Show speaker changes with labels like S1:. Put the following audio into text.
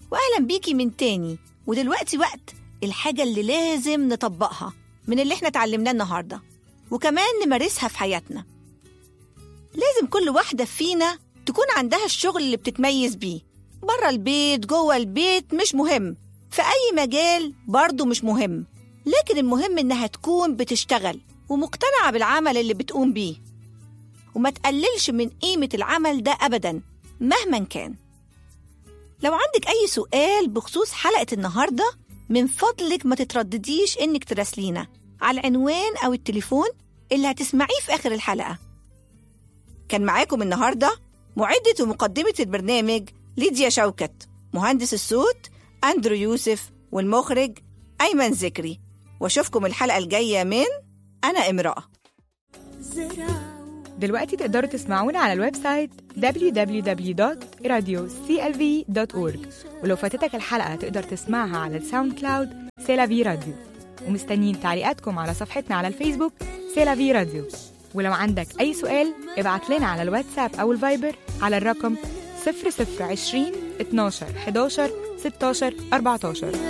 S1: وأهلا بيكي من تاني ودلوقتي وقت الحاجة اللي لازم نطبقها من اللي احنا اتعلمناه النهاردة وكمان نمارسها في حياتنا لازم كل واحدة فينا تكون عندها الشغل اللي بتتميز بيه بره البيت جوه البيت مش مهم في أي مجال برضه مش مهم لكن المهم إنها تكون بتشتغل ومقتنعة بالعمل اللي بتقوم بيه وما تقللش من قيمة العمل ده أبدا مهما كان لو عندك أي سؤال بخصوص حلقة النهاردة من فضلك ما تتردديش إنك تراسلينا على العنوان أو التليفون اللي هتسمعيه في آخر الحلقة كان معاكم النهاردة معدة ومقدمة البرنامج ليديا شوكت مهندس الصوت أندرو يوسف والمخرج أيمن ذكري وأشوفكم الحلقة الجاية من أنا امرأة
S2: دلوقتي تقدروا تسمعونا على الويب سايت www.radioclv.org ولو فاتتك الحلقة تقدر تسمعها على الساوند كلاود سيلافي راديو ومستنيين تعليقاتكم على صفحتنا على الفيسبوك سيلافي راديو ولو عندك أي سؤال ابعت لنا على الواتساب أو الفايبر على الرقم 0020 12 11 16 14